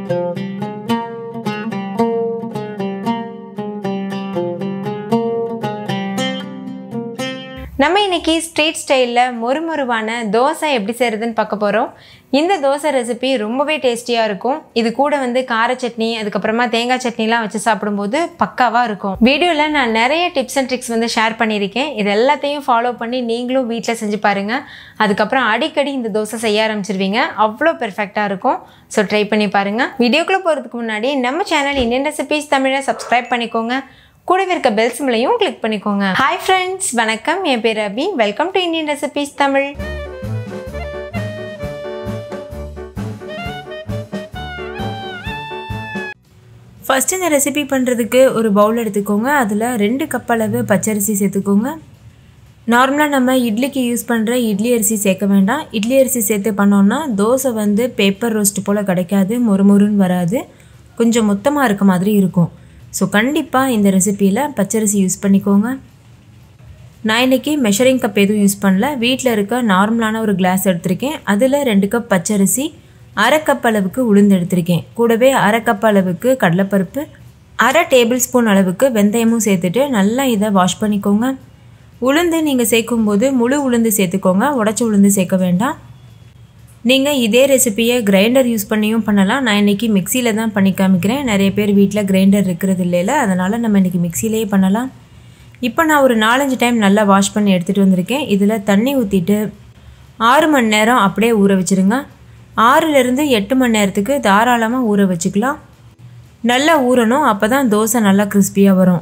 நம்ம இன்னைக்கு ஸ்ட்ரீட் ஸ்டைலில் மொறுமொறுவான தோசை எப்படி செய்கிறதுன்னு பார்க்க போகிறோம் இந்த தோசை ரெசிபி ரொம்பவே டேஸ்டியாக இருக்கும் இது கூட வந்து கார சட்னி அதுக்கப்புறமா தேங்காய் சட்னிலாம் வச்சு சாப்பிடும்போது பக்காவாக இருக்கும் வீடியோவில் நான் நிறைய டிப்ஸ் அண்ட் ட்ரிக்ஸ் வந்து ஷேர் பண்ணியிருக்கேன் இது எல்லாத்தையும் ஃபாலோ பண்ணி நீங்களும் வீட்டில் செஞ்சு பாருங்கள் அதுக்கப்புறம் அடிக்கடி இந்த தோசை செய்ய ஆரம்பிச்சிருவீங்க அவ்வளோ பெர்ஃபெக்டாக இருக்கும் ஸோ ட்ரை பண்ணி பாருங்கள் வீடியோக்குள்ளே போகிறதுக்கு முன்னாடி நம்ம சேனல் இந்தியன் ரெசிபீஸ் தமிழை சப்ஸ்கிரைப் பண்ணிக்கோங்க கூடவே இருக்க பெல் சிம்லையும் கிளிக் பண்ணிக்கோங்க ஹாய் ஃப்ரெண்ட்ஸ் வணக்கம் என் பேர் Abhi welcome to Indian recipes Tamil first இந்த ரெசிபி பண்ணுறதுக்கு ஒரு பவுல் எடுத்துக்கோங்க அதில் ரெண்டு கப் அளவு பச்சரிசி சேர்த்துக்கோங்க நார்மலாக நம்ம இட்லிக்கு யூஸ் பண்ணுற இட்லி அரிசி சேர்க்க வேண்டாம் இட்லி அரிசி சேர்த்து பண்ணோன்னா தோசை வந்து பேப்பர் ரோஸ்ட் போல் கிடைக்காது மொறுமொறுன்னு வராது கொஞ்சம் மொத்தமாக இருக்க மாதிரி இருக்கும் ஸோ கண்டிப்பாக இந்த ரெசிப்பியில் பச்சரிசி யூஸ் பண்ணிக்கோங்க நான் இன்றைக்கி மெஷரிங் கப் எதுவும் யூஸ் பண்ணல வீட்டில் இருக்க நார்மலான ஒரு கிளாஸ் எடுத்திருக்கேன் அதில் ரெண்டு கப் பச்சரிசி அரை கப் அளவுக்கு உளுந்து எடுத்திருக்கேன் கூடவே அரை கப் அளவுக்கு கடலைப்பருப்பு அரை டேபிள் ஸ்பூன் அளவுக்கு வெந்தயமும் சேர்த்துட்டு நல்லா இதை வாஷ் பண்ணிக்கோங்க உளுந்து நீங்கள் சேர்க்கும்போது முழு உளுந்து சேர்த்துக்கோங்க உடச்சி உளுந்து சேர்க்க வேண்டாம் நீங்கள் இதே ரெசிப்பியை கிரைண்டர் யூஸ் பண்ணியும் பண்ணலாம் நான் இன்றைக்கி மிக்சியில் தான் பண்ணி காமிக்கிறேன் நிறைய பேர் வீட்டில் கிரைண்டர் இருக்கிறது இல்லைல்ல அதனால் நம்ம இன்றைக்கி மிக்சிலேயே பண்ணலாம் இப்போ நான் ஒரு நாலஞ்சு டைம் நல்லா வாஷ் பண்ணி எடுத்துகிட்டு வந்திருக்கேன் இதில் தண்ணி ஊற்றிட்டு ஆறு மணி நேரம் அப்படியே ஊற வச்சுருங்க ஆறுலேருந்து எட்டு மணி நேரத்துக்கு தாராளமாக ஊற வச்சுக்கலாம் நல்லா ஊறணும் அப்போ தான் தோசை நல்லா கிறிஸ்பியாக வரும்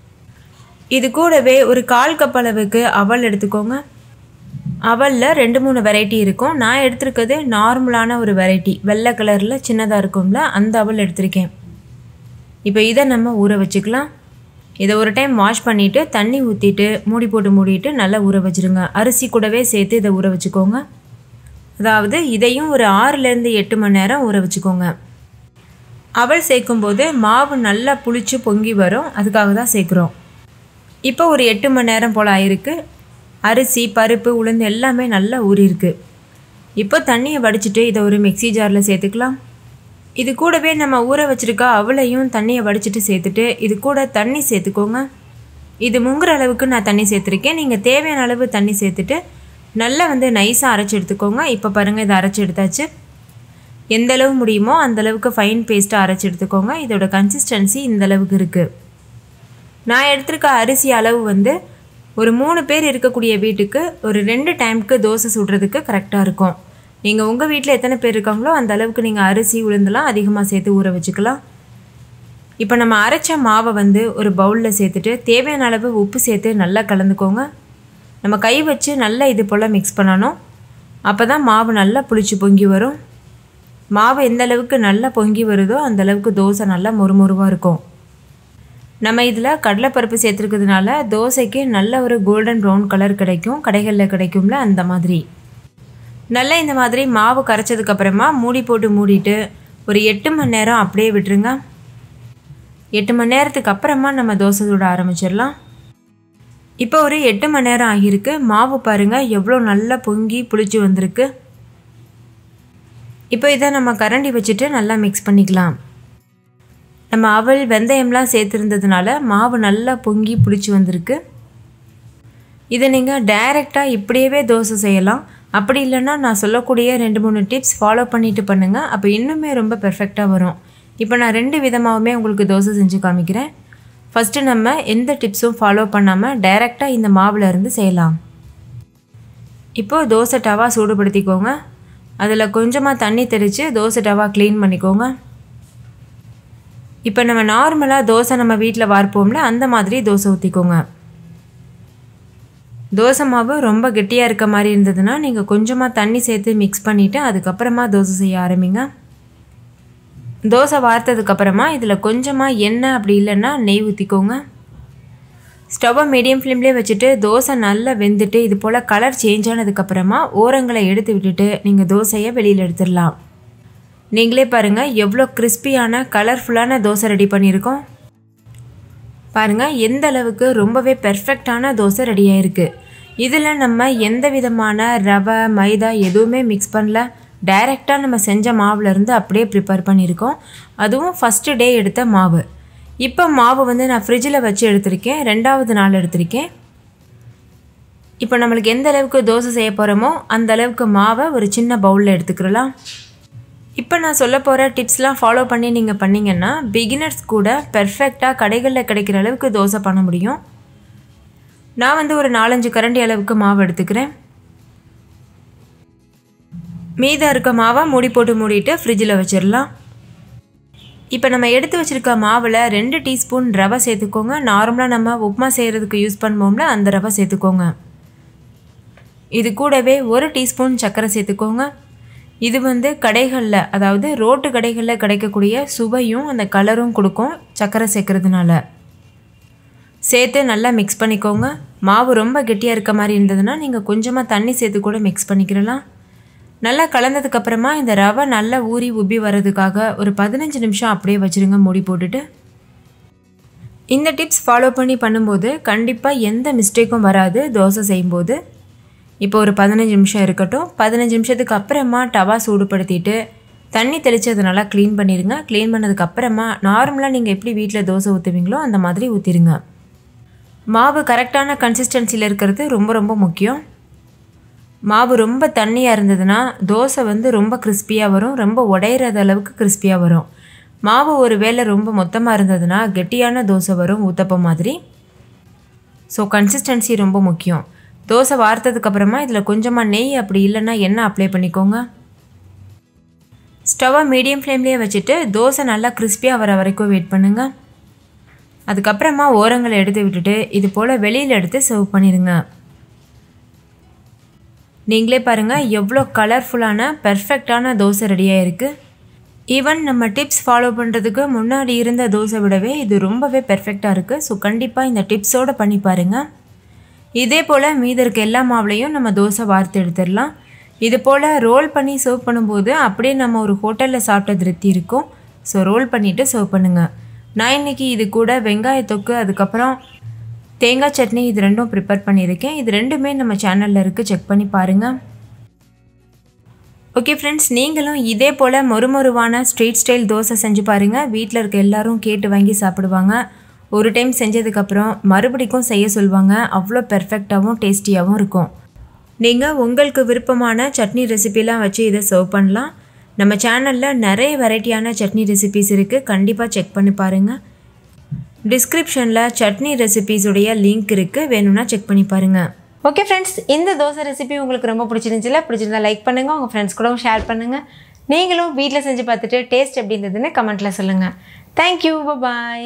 இது கூடவே ஒரு கால் கப் அளவுக்கு அவல் எடுத்துக்கோங்க அவலில் ரெண்டு மூணு வெரைட்டி இருக்கும் நான் எடுத்திருக்கிறது நார்மலான ஒரு வெரைட்டி வெள்ளை கலரில் சின்னதாக இருக்கும்ல அந்த அவல் எடுத்திருக்கேன் இப்போ இதை நம்ம ஊற வச்சுக்கலாம் இதை ஒரு டைம் வாஷ் பண்ணிவிட்டு தண்ணி ஊற்றிட்டு மூடி போட்டு மூடிட்டு நல்லா ஊற வச்சுருங்க அரிசி கூடவே சேர்த்து இதை ஊற வச்சுக்கோங்க அதாவது இதையும் ஒரு ஆறுலேருந்து எட்டு மணி நேரம் ஊற வச்சுக்கோங்க அவல் சேர்க்கும்போது மாவு நல்லா புளிச்சு பொங்கி வரும் அதுக்காக தான் சேர்க்குறோம் இப்போ ஒரு எட்டு மணி நேரம் போல் ஆயிருக்கு அரிசி பருப்பு உளுந்து எல்லாமே நல்லா ஊறியிருக்கு இப்போ தண்ணியை வடிச்சிட்டு இதை ஒரு மிக்சி ஜாரில் சேர்த்துக்கலாம் இது கூடவே நம்ம ஊற வச்சுருக்க அவளையும் தண்ணியை வடிச்சிட்டு சேர்த்துட்டு இது கூட தண்ணி சேர்த்துக்கோங்க இது முங்குற அளவுக்கு நான் தண்ணி சேர்த்துருக்கேன் நீங்கள் தேவையான அளவு தண்ணி சேர்த்துட்டு நல்லா வந்து நைஸாக அரைச்சி எடுத்துக்கோங்க இப்போ பாருங்கள் இதை அரைச்சி எடுத்தாச்சு எந்த அளவு முடியுமோ அந்த அளவுக்கு ஃபைன் பேஸ்ட்டாக அரைச்சி எடுத்துக்கோங்க இதோட கன்சிஸ்டன்சி இந்த அளவுக்கு இருக்குது நான் எடுத்திருக்க அரிசி அளவு வந்து ஒரு மூணு பேர் இருக்கக்கூடிய வீட்டுக்கு ஒரு ரெண்டு டைமுக்கு தோசை சுடுறதுக்கு கரெக்டாக இருக்கும் நீங்கள் உங்கள் வீட்டில் எத்தனை பேர் இருக்காங்களோ அந்த அளவுக்கு நீங்கள் அரிசி உளுந்தெல்லாம் அதிகமாக சேர்த்து ஊற வச்சுக்கலாம் இப்போ நம்ம அரைச்ச மாவை வந்து ஒரு பவுலில் சேர்த்துட்டு தேவையான அளவு உப்பு சேர்த்து நல்லா கலந்துக்கோங்க நம்ம கை வச்சு நல்லா இது போல் மிக்ஸ் பண்ணணும் அப்போ தான் மாவு நல்லா புளிச்சு பொங்கி வரும் மாவு எந்த அளவுக்கு நல்லா பொங்கி வருதோ அந்த அளவுக்கு தோசை நல்லா மொறுமொறுவாக இருக்கும் நம்ம இதில் கடலைப்பருப்பு சேர்த்துருக்கிறதுனால தோசைக்கு நல்ல ஒரு கோல்டன் ப்ரௌன் கலர் கிடைக்கும் கடைகளில் கிடைக்கும்ல அந்த மாதிரி நல்லா இந்த மாதிரி மாவு கரைச்சதுக்கப்புறமா மூடி போட்டு மூடிட்டு ஒரு எட்டு மணி நேரம் அப்படியே விட்டுருங்க எட்டு மணி நேரத்துக்கு அப்புறமா நம்ம தோசை சுட ஆரம்பிச்சிடலாம் இப்போ ஒரு எட்டு மணி நேரம் ஆகியிருக்கு மாவு பாருங்கள் எவ்வளோ நல்லா பொங்கி புளிச்சு வந்திருக்கு இப்போ இதை நம்ம கரண்டி வச்சுட்டு நல்லா மிக்ஸ் பண்ணிக்கலாம் நம்ம அவல் வெந்தயம்லாம் சேர்த்துருந்ததுனால மாவு நல்லா பொங்கி புளிச்சு வந்திருக்கு இதை நீங்கள் டைரெக்டாக இப்படியே தோசை செய்யலாம் அப்படி இல்லைன்னா நான் சொல்லக்கூடிய ரெண்டு மூணு டிப்ஸ் ஃபாலோ பண்ணிட்டு பண்ணுங்கள் அப்போ இன்னுமே ரொம்ப பெர்ஃபெக்டாக வரும் இப்போ நான் ரெண்டு விதமாகவுமே உங்களுக்கு தோசை செஞ்சு காமிக்கிறேன் ஃபஸ்ட்டு நம்ம எந்த டிப்ஸும் ஃபாலோ பண்ணாமல் டைரெக்டாக இந்த மாவில் இருந்து செய்யலாம் இப்போது தோசை டவா சூடுபடுத்திக்கோங்க அதில் கொஞ்சமாக தண்ணி தெளித்து தோசை டவா க்ளீன் பண்ணிக்கோங்க இப்போ நம்ம நார்மலாக தோசை நம்ம வீட்டில் வார்ப்போம்ல அந்த மாதிரி தோசை ஊற்றிக்கோங்க தோசை மாவு ரொம்ப கெட்டியாக இருக்க மாதிரி இருந்ததுன்னா நீங்கள் கொஞ்சமாக தண்ணி சேர்த்து மிக்ஸ் பண்ணிவிட்டு அதுக்கப்புறமா தோசை செய்ய ஆரம்பிங்க தோசை வார்த்ததுக்கப்புறமா இதில் கொஞ்சமாக எண்ணெய் அப்படி இல்லைன்னா நெய் ஊற்றிக்கோங்க ஸ்டவ்வை மீடியம் ஃப்ளேம்லேயே வச்சுட்டு தோசை நல்லா வெந்துட்டு இது போல் கலர் சேஞ்ச் ஆனதுக்கப்புறமா ஓரங்களை எடுத்து விட்டுட்டு நீங்கள் தோசையை வெளியில் எடுத்துடலாம் நீங்களே பாருங்கள் எவ்வளோ கிறிஸ்பியான கலர்ஃபுல்லான தோசை ரெடி பண்ணியிருக்கோம் பாருங்கள் எந்த அளவுக்கு ரொம்பவே பெர்ஃபெக்டான தோசை ரெடி ஆயிருக்கு இதில் நம்ம எந்த விதமான ரவை மைதா எதுவுமே மிக்ஸ் பண்ணல டைரெக்டாக நம்ம செஞ்ச மாவுலேருந்து அப்படியே ப்ரிப்பேர் பண்ணியிருக்கோம் அதுவும் ஃபஸ்ட்டு டே எடுத்த மாவு இப்போ மாவு வந்து நான் ஃப்ரிட்ஜில் வச்சு எடுத்திருக்கேன் ரெண்டாவது நாள் எடுத்திருக்கேன் இப்போ நம்மளுக்கு எந்த அளவுக்கு தோசை செய்ய போகிறோமோ அந்த அளவுக்கு மாவை ஒரு சின்ன பவுலில் எடுத்துக்கிறலாம் இப்போ நான் சொல்ல போகிற டிப்ஸ்லாம் ஃபாலோ பண்ணி நீங்கள் பண்ணிங்கன்னா பிகினர்ஸ் கூட பெர்ஃபெக்டாக கடைகளில் கிடைக்கிற அளவுக்கு தோசை பண்ண முடியும் நான் வந்து ஒரு நாலஞ்சு கரண்டி அளவுக்கு மாவு எடுத்துக்கிறேன் மீதம் இருக்க மாவை மூடி போட்டு மூடிட்டு ஃப்ரிட்ஜில் வச்சிடலாம் இப்போ நம்ம எடுத்து வச்சுருக்க மாவில் ரெண்டு டீஸ்பூன் ரவை சேர்த்துக்கோங்க நார்மலாக நம்ம உப்புமா செய்கிறதுக்கு யூஸ் பண்ணுவோம்ல அந்த ரவை சேர்த்துக்கோங்க இது கூடவே ஒரு டீஸ்பூன் சர்க்கரை சேர்த்துக்கோங்க இது வந்து கடைகளில் அதாவது ரோட்டு கடைகளில் கிடைக்கக்கூடிய சுவையும் அந்த கலரும் கொடுக்கும் சர்க்கரை சேர்க்கறதுனால சேர்த்து நல்லா மிக்ஸ் பண்ணிக்கோங்க மாவு ரொம்ப கெட்டியாக இருக்க மாதிரி இருந்ததுன்னா நீங்கள் கொஞ்சமாக தண்ணி சேர்த்து கூட மிக்ஸ் பண்ணிக்கிறலாம் நல்லா கலந்ததுக்கப்புறமா இந்த ரவை நல்லா ஊறி உப்பி வர்றதுக்காக ஒரு பதினஞ்சு நிமிஷம் அப்படியே வச்சுருங்க மூடி போட்டுட்டு இந்த டிப்ஸ் ஃபாலோ பண்ணி பண்ணும்போது கண்டிப்பாக எந்த மிஸ்டேக்கும் வராது தோசை செய்யும்போது இப்போ ஒரு பதினஞ்சு நிமிஷம் இருக்கட்டும் பதினஞ்சு நிமிஷத்துக்கு அப்புறமா டவா சூடுபடுத்திட்டு தண்ணி தெளித்து அதை நல்லா க்ளீன் பண்ணிடுங்க க்ளீன் பண்ணதுக்கப்புறமா நார்மலாக நீங்கள் எப்படி வீட்டில் தோசை ஊற்றுவீங்களோ அந்த மாதிரி ஊற்றிடுங்க மாவு கரெக்டான கன்சிஸ்டன்சியில் இருக்கிறது ரொம்ப ரொம்ப முக்கியம் மாவு ரொம்ப தண்ணியாக இருந்ததுன்னா தோசை வந்து ரொம்ப கிறிஸ்பியாக வரும் ரொம்ப உடையிறது அளவுக்கு கிறிஸ்பியாக வரும் மாவு ஒரு வேளை ரொம்ப மொத்தமாக இருந்ததுன்னா கெட்டியான தோசை வரும் ஊத்தப்பம் மாதிரி ஸோ கன்சிஸ்டன்சி ரொம்ப முக்கியம் தோசை வார்த்ததுக்கப்புறமா இதில் கொஞ்சமாக நெய் அப்படி இல்லைன்னா எண்ணெய் அப்ளை பண்ணிக்கோங்க ஸ்டவ்வை மீடியம் ஃப்ளேம்லேயே வச்சுட்டு தோசை நல்லா கிறிஸ்பியாக வர வரைக்கும் வெயிட் பண்ணுங்கள் அதுக்கப்புறமா ஓரங்களை எடுத்து விட்டுட்டு இது போல் வெளியில் எடுத்து சர்வ் பண்ணிடுங்க நீங்களே பாருங்கள் எவ்வளோ கலர்ஃபுல்லான பெர்ஃபெக்டான தோசை ரெடியாக இருக்குது ஈவன் நம்ம டிப்ஸ் ஃபாலோ பண்ணுறதுக்கு முன்னாடி இருந்த தோசை விடவே இது ரொம்பவே பெர்ஃபெக்டாக இருக்குது ஸோ கண்டிப்பாக இந்த டிப்ஸோடு பண்ணி பாருங்கள் இதே போல் மீதி இருக்க எல்லா மாவுலையும் நம்ம தோசை வார்த்து எடுத்துடலாம் இது போல் ரோல் பண்ணி சர்வ் பண்ணும்போது அப்படியே நம்ம ஒரு ஹோட்டலில் சாப்பிட்ட திருப்தி இருக்கும் ஸோ ரோல் பண்ணிவிட்டு சர்வ் பண்ணுங்கள் நான் இன்றைக்கி இது கூட வெங்காய தொக்கு அதுக்கப்புறம் தேங்காய் சட்னி இது ரெண்டும் ப்ரிப்பேர் பண்ணியிருக்கேன் இது ரெண்டுமே நம்ம சேனலில் இருக்குது செக் பண்ணி பாருங்கள் ஓகே ஃப்ரெண்ட்ஸ் நீங்களும் இதே போல் மொறுமொருவான ஸ்ட்ரீட் ஸ்டைல் தோசை செஞ்சு பாருங்கள் வீட்டில் இருக்க எல்லாரும் கேட்டு வாங்கி சாப்பிடுவாங்க ஒரு டைம் செஞ்சதுக்கப்புறம் மறுபடிக்கும் செய்ய சொல்லுவாங்க அவ்வளோ பெர்ஃபெக்டாகவும் டேஸ்டியாகவும் இருக்கும் நீங்கள் உங்களுக்கு விருப்பமான சட்னி ரெசிபிலாம் வச்சு இதை சர்வ் பண்ணலாம் நம்ம சேனலில் நிறைய வெரைட்டியான சட்னி ரெசிபிஸ் இருக்குது கண்டிப்பாக செக் பண்ணி பாருங்கள் டிஸ்கிரிப்ஷனில் சட்னி ரெசிபீஸுடைய லிங்க் இருக்குது வேணும்னா செக் பண்ணி பாருங்கள் ஓகே ஃப்ரெண்ட்ஸ் இந்த தோசை ரெசிபி உங்களுக்கு ரொம்ப பிடிச்சிருந்துச்சுல பிடிச்சிருந்தா லைக் பண்ணுங்கள் உங்கள் ஃப்ரெண்ட்ஸ் கூடவும் ஷேர் பண்ணுங்கள் நீங்களும் வீட்டில் செஞ்சு பார்த்துட்டு டேஸ்ட் எப்படி இருந்ததுன்னு கமெண்ட்டில் சொல்லுங்கள் தேங்க்யூ பாய்